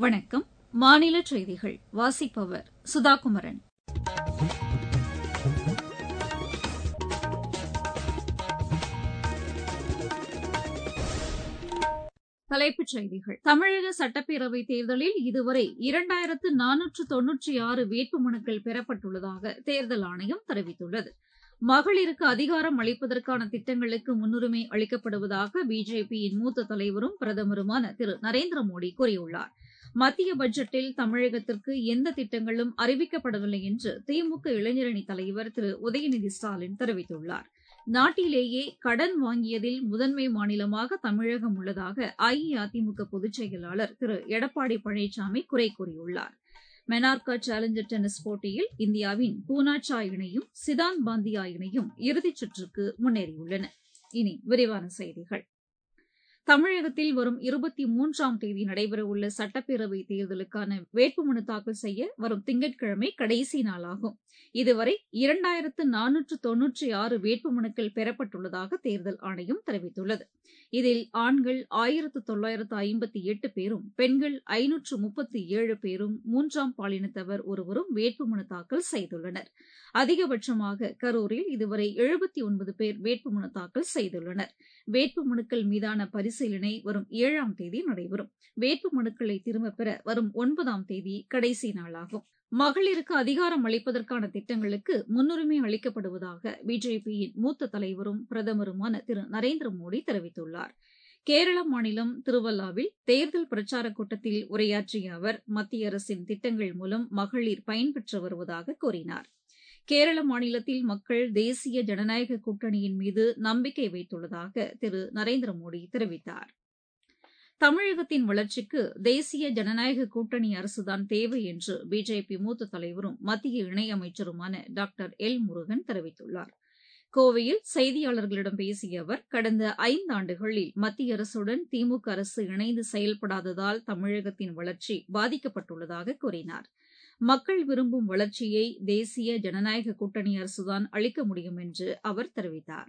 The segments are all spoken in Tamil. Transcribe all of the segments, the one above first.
வணக்கம் மாநில செய்திகள் வாசிப்பவர் சுதாகுமரன் தலைப்புச் செய்திகள் தமிழக சட்டப்பேரவைத் தேர்தலில் இதுவரை இரண்டாயிரத்து நானூற்று தொன்னூற்றி ஆறு வேட்புமனுக்கள் பெறப்பட்டுள்ளதாக தேர்தல் ஆணையம் தெரிவித்துள்ளது மகளிருக்கு அதிகாரம் அளிப்பதற்கான திட்டங்களுக்கு முன்னுரிமை அளிக்கப்படுவதாக பிஜேபியின் மூத்த தலைவரும் பிரதமருமான திரு நரேந்திர மோடி கூறியுள்ளார் மத்திய பட்ஜெட்டில் தமிழகத்திற்கு எந்த திட்டங்களும் அறிவிக்கப்படவில்லை என்று திமுக இளைஞரணி தலைவர் திரு உதயநிதி ஸ்டாலின் தெரிவித்துள்ளார் நாட்டிலேயே கடன் வாங்கியதில் முதன்மை மாநிலமாக தமிழகம் உள்ளதாக அஇஅதிமுக பொதுச் செயலாளர் திரு எடப்பாடி பழனிசாமி குறை கூறியுள்ளார் மெனார்கா சேலஞ்சர் டென்னிஸ் போட்டியில் இந்தியாவின் பூனாச்சா இணையும் சிதான் பாந்தியா இணையும் இறுதிச் சுற்றுக்கு முன்னேறியுள்ளன இனி விரிவான செய்திகள் தமிழகத்தில் வரும் இருபத்தி மூன்றாம் தேதி நடைபெறவுள்ள சட்டப்பேரவைத் தேர்தலுக்கான வேட்புமனு தாக்கல் செய்ய வரும் திங்கட்கிழமை கடைசி நாளாகும் இதுவரை இரண்டாயிரத்து நானூற்று தொன்னூற்றி ஆறு வேட்புமனுக்கள் பெறப்பட்டுள்ளதாக தேர்தல் ஆணையம் தெரிவித்துள்ளது இதில் ஆண்கள் ஆயிரத்து தொள்ளாயிரத்து ஐம்பத்தி எட்டு பேரும் பெண்கள் ஐநூற்று முப்பத்தி ஏழு பேரும் மூன்றாம் பாலினத்தவர் ஒருவரும் வேட்புமனு தாக்கல் செய்துள்ளனர் அதிகபட்சமாக கரூரில் இதுவரை எழுபத்தி ஒன்பது பேர் வேட்புமனு தாக்கல் செய்துள்ளனர் வேட்புமனுக்கள் மீதான பரிசீலனை வரும் ஏழாம் தேதி நடைபெறும் வேட்புமனுக்களை திரும்பப் பெற வரும் ஒன்பதாம் தேதி கடைசி நாளாகும் மகளிருக்கு அதிகாரம் அளிப்பதற்கான திட்டங்களுக்கு முன்னுரிமை அளிக்கப்படுவதாக பிஜேபியின் மூத்த தலைவரும் பிரதமருமான திரு நரேந்திர மோடி தெரிவித்துள்ளார் கேரள மாநிலம் திருவல்லாவில் தேர்தல் பிரச்சாரக் கூட்டத்தில் உரையாற்றிய அவர் மத்திய அரசின் திட்டங்கள் மூலம் மகளிர் பயன்பெற்று வருவதாக கூறினார் கேரள மாநிலத்தில் மக்கள் தேசிய ஜனநாயக கூட்டணியின் மீது நம்பிக்கை வைத்துள்ளதாக திரு நரேந்திர மோடி தெரிவித்தார் தமிழகத்தின் வளர்ச்சிக்கு தேசிய ஜனநாயக கூட்டணி அரசுதான் தேவை என்று பிஜேபி மூத்த தலைவரும் மத்திய இணையமைச்சருமான டாக்டர் எல் முருகன் தெரிவித்துள்ளார் கோவையில் செய்தியாளர்களிடம் பேசிய அவர் கடந்த ஐந்தாண்டுகளில் மத்திய அரசுடன் திமுக அரசு இணைந்து செயல்படாததால் தமிழகத்தின் வளர்ச்சி பாதிக்கப்பட்டுள்ளதாக கூறினார் மக்கள் விரும்பும் வளர்ச்சியை தேசிய ஜனநாயக கூட்டணி அரசுதான் அளிக்க முடியும் என்று அவர் தெரிவித்தார்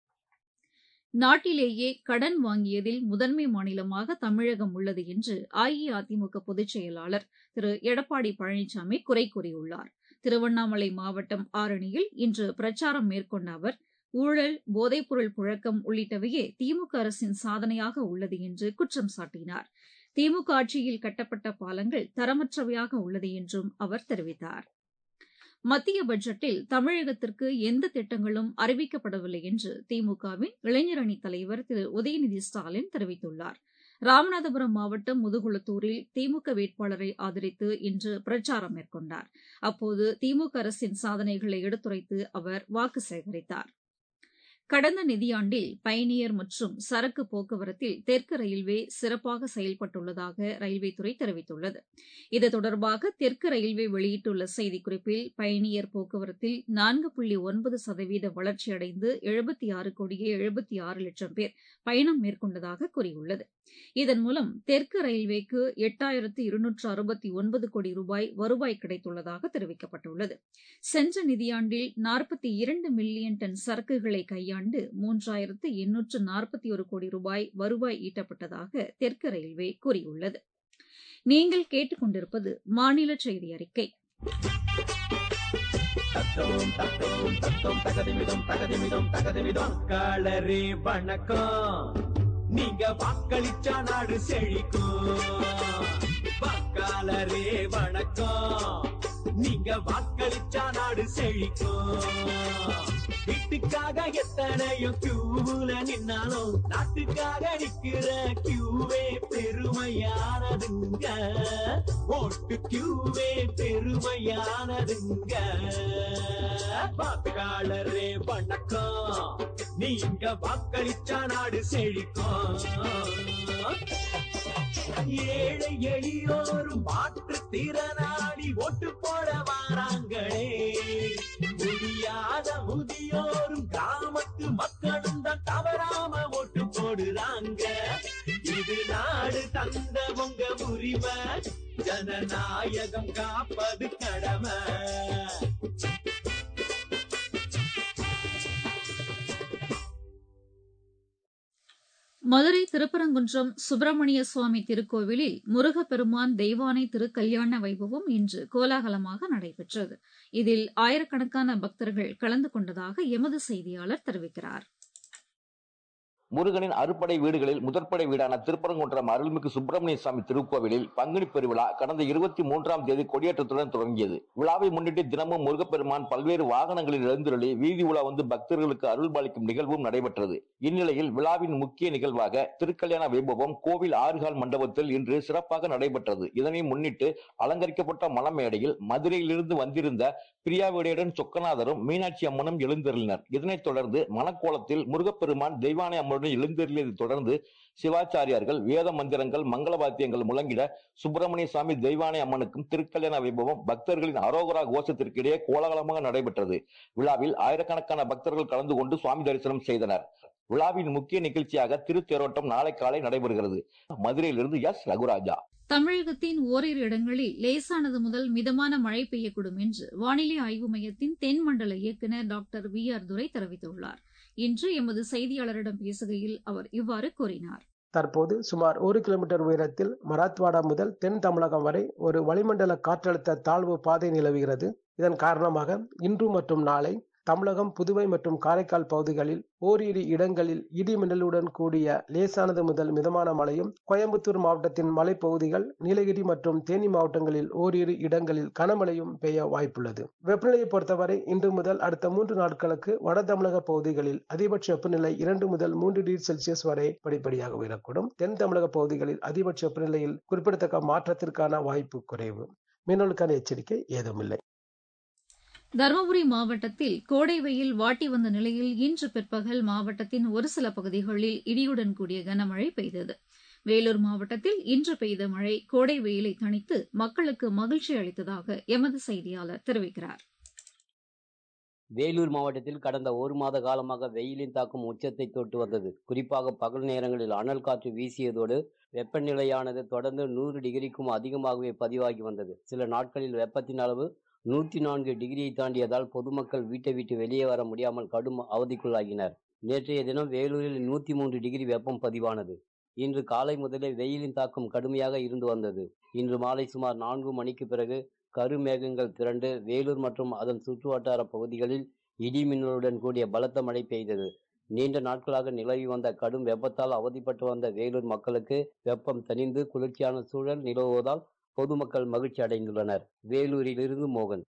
நாட்டிலேயே கடன் வாங்கியதில் முதன்மை மாநிலமாக தமிழகம் உள்ளது என்று அஇஅதிமுக பொதுச் செயலாளர் திரு எடப்பாடி பழனிசாமி குறை கூறியுள்ளார் திருவண்ணாமலை மாவட்டம் ஆரணியில் இன்று பிரச்சாரம் மேற்கொண்ட அவர் ஊழல் போதைப்பொருள் புழக்கம் உள்ளிட்டவையே திமுக அரசின் சாதனையாக உள்ளது என்று குற்றம் சாட்டினார் திமுக ஆட்சியில் கட்டப்பட்ட பாலங்கள் தரமற்றவையாக உள்ளது என்றும் அவர் தெரிவித்தார் மத்திய பட்ஜெட்டில் தமிழகத்திற்கு எந்த திட்டங்களும் அறிவிக்கப்படவில்லை என்று திமுகவின் இளைஞரணி தலைவர் திரு உதயநிதி ஸ்டாலின் தெரிவித்துள்ளார் ராமநாதபுரம் மாவட்டம் முதுகுளத்தூரில் திமுக வேட்பாளரை ஆதரித்து இன்று பிரச்சாரம் மேற்கொண்டார் அப்போது திமுக அரசின் சாதனைகளை எடுத்துரைத்து அவர் வாக்கு சேகரித்தார் கடந்த நிதியாண்டில் பயணியர் மற்றும் சரக்கு போக்குவரத்தில் தெற்கு ரயில்வே சிறப்பாக செயல்பட்டுள்ளதாக ரயில்வே துறை தெரிவித்துள்ளது இது தொடர்பாக தெற்கு ரயில்வே வெளியிட்டுள்ள செய்திக்குறிப்பில் பயணியர் போக்குவரத்தில் நான்கு புள்ளி ஒன்பது சதவீத வளர்ச்சியடைந்து எழுபத்தி ஆறு கோடியே எழுபத்தி ஆறு லட்சம் பேர் பயணம் மேற்கொண்டதாக கூறியுள்ளது இதன் மூலம் தெற்கு ரயில்வேக்கு எட்டாயிரத்து இருநூற்று அறுபத்தி ஒன்பது கோடி ரூபாய் வருவாய் கிடைத்துள்ளதாக தெரிவிக்கப்பட்டுள்ளது சென்ற நிதியாண்டில் நாற்பத்தி இரண்டு மில்லியன் டன் சரக்குகளை கையாண்டு மூன்றாயிரத்து எண்ணூற்று நாற்பத்தி ஒரு கோடி ரூபாய் வருவாய் ஈட்டப்பட்டதாக தெற்கு ரயில்வே கூறியுள்ளது நீங்கள் கேட்டுக்கொண்டிருப்பது மாநில செய்தி அறிக்கை தத்தோம் தத்தோம் தத்தோம் தகதிமிதம் தகதிமிதம் தகதிமிதம் வாக்காளரே வணக்கம் நீங்க வாக்களிச்சா நாடு செழிக்கும் வாக்காளரே வணக்கம் நீங்க வாக்களிச்சா நாடு செழிக்கும் வீட்டுக்காக எத்தனையோ கியூல நின்னாலும் நாட்டுக்காக நிக்கிற கியூவே பெருமையானதுங்க ஓட்டு கியூவே பெருமையானதுங்க வாக்காளரே வணக்கம் நீங்க வாக்களிச்சா நாடு செழிக்கும் ஏழை எளியோரும் மாற்று திறனாளி ஓட்டு போட வாராங்களே முடியாத முதியோரும் கிராமத்து மக்களும் தான் தவறாம ஓட்டு போடுறாங்க இது நாடு தந்த உங்க உரிமை ஜனநாயகம் காப்பது கடமை மதுரை திருப்பரங்குன்றம் சுப்பிரமணிய சுவாமி திருக்கோவிலில் முருகப்பெருமான் தெய்வானை திருக்கல்யாண வைபவம் இன்று கோலாகலமாக நடைபெற்றது இதில் ஆயிரக்கணக்கான பக்தர்கள் கலந்து கொண்டதாக எமது செய்தியாளர் தெரிவிக்கிறார் முருகனின் அறுப்படை வீடுகளில் முதற்படை வீடான திருப்பரங்குன்றம் அருள்மிகு சுப்பிரமணிய சுவாமி திருக்கோவிலில் பங்குனி பெருவிழா கடந்த இருபத்தி மூன்றாம் தேதி கொடியேற்றத்துடன் தொடங்கியது விழாவை முன்னிட்டு தினமும் முருகப்பெருமான் பல்வேறு வாகனங்களில் எழுந்துருளி வீதி உலா வந்து பக்தர்களுக்கு அருள்பாலிக்கும் நிகழ்வும் நடைபெற்றது இந்நிலையில் விழாவின் முக்கிய நிகழ்வாக திருக்கல்யாண வைபவம் கோவில் ஆறுகால் மண்டபத்தில் இன்று சிறப்பாக நடைபெற்றது இதனை முன்னிட்டு அலங்கரிக்கப்பட்ட மலமேடையில் மதுரையிலிருந்து வந்திருந்த பிரியாவிடையுடன் சொக்கநாதரும் மீனாட்சி அம்மனும் எழுந்தருளினர் இதனைத் தொடர்ந்து மணக்கோலத்தில் முருகப்பெருமான் தெய்வானை அம்மனுடன் எழுந்தருளியதைத் தொடர்ந்து சிவாச்சாரியார்கள் வேத மந்திரங்கள் மங்கள வாத்தியங்கள் முழங்கிட சுப்பிரமணிய சுவாமி தெய்வானை அம்மனுக்கும் திருக்கல்யாண வைபவம் பக்தர்களின் அரோகரா கோஷத்திற்கிடையே கோலாகலமாக நடைபெற்றது விழாவில் ஆயிரக்கணக்கான பக்தர்கள் கலந்து கொண்டு சுவாமி தரிசனம் செய்தனர் விழாவின் முக்கிய நிகழ்ச்சியாக திருத்தேரோட்டம் நாளை காலை நடைபெறுகிறது மதுரையிலிருந்து எஸ் ரகுராஜா தமிழகத்தின் ஓரிரு இடங்களில் லேசானது முதல் மிதமான மழை பெய்யக்கூடும் என்று வானிலை ஆய்வு மையத்தின் தென்மண்டல இயக்குநர் டாக்டர் வி ஆர் துரை தெரிவித்துள்ளார் இன்று எமது செய்தியாளரிடம் பேசுகையில் அவர் இவ்வாறு கூறினார் தற்போது சுமார் ஒரு கிலோமீட்டர் உயரத்தில் மராத்வாடா முதல் தென் தமிழகம் வரை ஒரு வளிமண்டல காற்றழுத்த தாழ்வு பாதை நிலவுகிறது இதன் காரணமாக இன்று மற்றும் நாளை தமிழகம் புதுவை மற்றும் காரைக்கால் பகுதிகளில் ஓரிரு இடங்களில் இடி மின்னலுடன் கூடிய லேசானது முதல் மிதமான மழையும் கோயம்புத்தூர் மாவட்டத்தின் மலைப்பகுதிகள் நீலகிரி மற்றும் தேனி மாவட்டங்களில் ஓரிரு இடங்களில் கனமழையும் பெய்ய வாய்ப்புள்ளது வெப்பநிலையை பொறுத்தவரை இன்று முதல் அடுத்த மூன்று நாட்களுக்கு வட தமிழக பகுதிகளில் அதிகபட்ச வெப்பநிலை இரண்டு முதல் மூன்று டிகிரி செல்சியஸ் வரை படிப்படியாக உயரக்கூடும் தென் தமிழக பகுதிகளில் அதிகபட்ச வெப்பநிலையில் குறிப்பிடத்தக்க மாற்றத்திற்கான வாய்ப்பு குறைவு மீனவர்களுக்கான எச்சரிக்கை ஏதுமில்லை தருமபுரி மாவட்டத்தில் கோடை வெயில் வாட்டி வந்த நிலையில் இன்று பிற்பகல் மாவட்டத்தின் ஒரு சில பகுதிகளில் இடியுடன் கூடிய கனமழை பெய்தது வேலூர் மாவட்டத்தில் இன்று பெய்த மழை கோடை வெயிலை தணித்து மக்களுக்கு மகிழ்ச்சி அளித்ததாக எமது செய்தியாளர் தெரிவிக்கிறார் வேலூர் மாவட்டத்தில் கடந்த ஒரு மாத காலமாக வெயிலின் தாக்கம் உச்சத்தை தொட்டு வந்தது குறிப்பாக பகல் நேரங்களில் அனல் காற்று வீசியதோடு வெப்பநிலையானது தொடர்ந்து நூறு டிகிரிக்கும் அதிகமாகவே பதிவாகி வந்தது சில நாட்களில் வெப்பத்தின் அளவு நூற்றி நான்கு டிகிரியை தாண்டியதால் பொதுமக்கள் வீட்டை விட்டு வெளியே வர முடியாமல் கடும் அவதிக்குள்ளாகினர் நேற்றைய தினம் வேலூரில் நூற்றி மூன்று டிகிரி வெப்பம் பதிவானது இன்று காலை முதலே வெயிலின் தாக்கம் கடுமையாக இருந்து வந்தது இன்று மாலை சுமார் நான்கு மணிக்கு பிறகு கருமேகங்கள் திரண்டு வேலூர் மற்றும் அதன் சுற்றுவட்டார பகுதிகளில் இடி மின்னலுடன் கூடிய பலத்த மழை பெய்தது நீண்ட நாட்களாக நிலவி வந்த கடும் வெப்பத்தால் அவதிப்பட்டு வந்த வேலூர் மக்களுக்கு வெப்பம் தணிந்து குளிர்ச்சியான சூழல் நிலவுவதால் பொதுமக்கள் மகிழ்ச்சி அடைந்துள்ளனர் வேலூரிலிருந்து மோகன்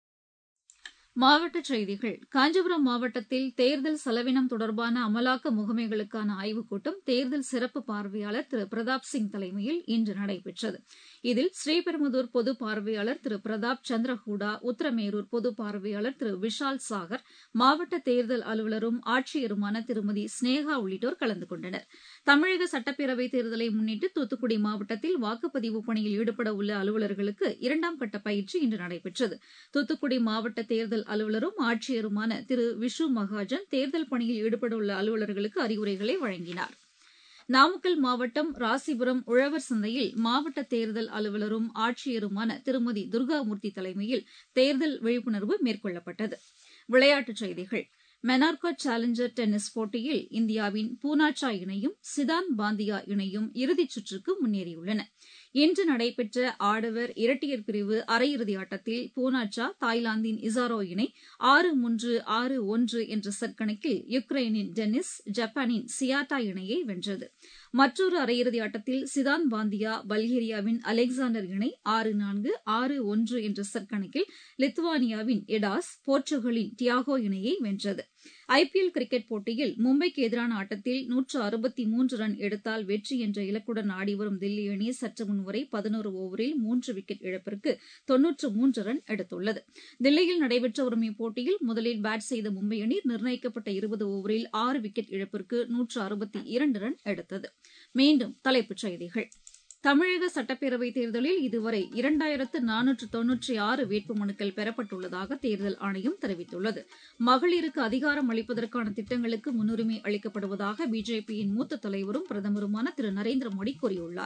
மாவட்டச் செய்திகள் காஞ்சிபுரம் மாவட்டத்தில் தேர்தல் செலவினம் தொடர்பான அமலாக்க முகமைகளுக்கான ஆய்வுக் கூட்டம் தேர்தல் சிறப்பு பார்வையாளர் திரு பிரதாப் சிங் தலைமையில் இன்று நடைபெற்றது இதில் ஸ்ரீபெரும்புதூர் பொது பார்வையாளர் திரு பிரதாப் சந்திரஹூடா உத்தரமேரூர் பொது பார்வையாளர் திரு விஷால் சாகர் மாவட்ட தேர்தல் அலுவலரும் ஆட்சியருமான திருமதி ஸ்னேகா உள்ளிட்டோர் கலந்து கொண்டனர் தமிழக சட்டப்பேரவைத் தேர்தலை முன்னிட்டு தூத்துக்குடி மாவட்டத்தில் வாக்குப்பதிவு பணியில் ஈடுபட உள்ள அலுவலர்களுக்கு இரண்டாம் கட்ட பயிற்சி இன்று நடைபெற்றது தூத்துக்குடி மாவட்ட தேர்தல் அலுவலரும் ஆட்சியருமான திரு விஷு மகாஜன் தேர்தல் பணியில் ஈடுபடவுள்ள அலுவலர்களுக்கு அறிவுரைகளை வழங்கினார் நாமக்கல் மாவட்டம் ராசிபுரம் உழவர் சந்தையில் மாவட்ட தேர்தல் அலுவலரும் ஆட்சியருமான திருமதி துர்காமூர்த்தி தலைமையில் தேர்தல் விழிப்புணர்வு மேற்கொள்ளப்பட்டது விளையாட்டுச் செய்திகள் மெனார்கோ சேலஞ்சர் டென்னிஸ் போட்டியில் இந்தியாவின் பூனாச்சா இணையும் சிதான் பாந்தியா இணையும் இறுதிச் சுற்றுக்கு முன்னேறியுள்ளன இன்று நடைபெற்ற ஆடவர் இரட்டையர் பிரிவு அரையிறுதி ஆட்டத்தில் பூனாச்சா தாய்லாந்தின் இசாரோ இணை ஆறு மூன்று ஆறு ஒன்று என்ற செட் கணக்கில் யுக்ரைனின் டென்னிஸ் ஜப்பானின் சியாட்டா இணையை வென்றது மற்றொரு அரையிறுதி ஆட்டத்தில் சிதான் பாந்தியா பல்கேரியாவின் அலெக்சாண்டர் இணை ஆறு நான்கு ஆறு ஒன்று என்ற செட் கணக்கில் லித்துவானியாவின் எடாஸ் போர்ச்சுகலின் டியாகோ இணையை வென்றது ஐபிஎல் கிரிக்கெட் போட்டியில் மும்பைக்கு எதிரான ஆட்டத்தில் நூற்று அறுபத்தி மூன்று ரன் எடுத்தால் வெற்றி என்ற இலக்குடன் ஆடிவரும் தில்லி அணி சற்று முன் வரை பதினோரு ஓவரில் மூன்று விக்கெட் இழப்பிற்கு தொன்னூற்று மூன்று ரன் எடுத்துள்ளது தில்லியில் நடைபெற்று வரும் இப்போட்டியில் முதலில் பேட் செய்த மும்பை அணி நிர்ணயிக்கப்பட்ட இருபது ஓவரில் ஆறு விக்கெட் இழப்பிற்கு நூற்று அறுபத்தி இரண்டு ரன் எடுத்தது மீண்டும் தலைப்புச் செய்திகள் தமிழக சட்டப்பேரவைத் தேர்தலில் இதுவரை இரண்டாயிரத்து நானூற்று தொன்னூற்றி ஆறு வேட்புமனுக்கள் பெறப்பட்டுள்ளதாக தேர்தல் ஆணையம் தெரிவித்துள்ளது மகளிருக்கு அதிகாரம் அளிப்பதற்கான திட்டங்களுக்கு முன்னுரிமை அளிக்கப்படுவதாக பிஜேபியின் மூத்த தலைவரும் பிரதமருமான திரு நரேந்திர மோடி கூறியுள்ளார்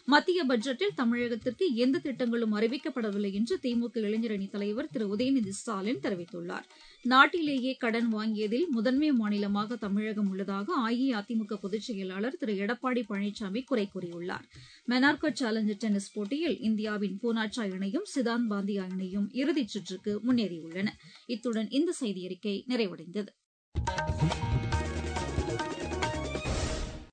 மத்திய பட்ஜெட்டில் தமிழகத்திற்கு எந்த திட்டங்களும் அறிவிக்கப்படவில்லை என்று திமுக இளைஞரணி தலைவர் திரு உதயநிதி ஸ்டாலின் தெரிவித்துள்ளார் நாட்டிலேயே கடன் வாங்கியதில் முதன்மை மாநிலமாக தமிழகம் உள்ளதாக அஇஅதிமுக பொதுச் செயலாளர் திரு எடப்பாடி பழனிசாமி குறை கூறியுள்ளார் மெனார்கோ சேலஞ்சர் டென்னிஸ் போட்டியில் இந்தியாவின் பூனாச்சா இணையும் சிதான் பாந்தியா இணையும் இறுதிச் சுற்றுக்கு முன்னேறியுள்ளன இத்துடன் இந்த செய்தியறிக்கை நிறைவடைந்தது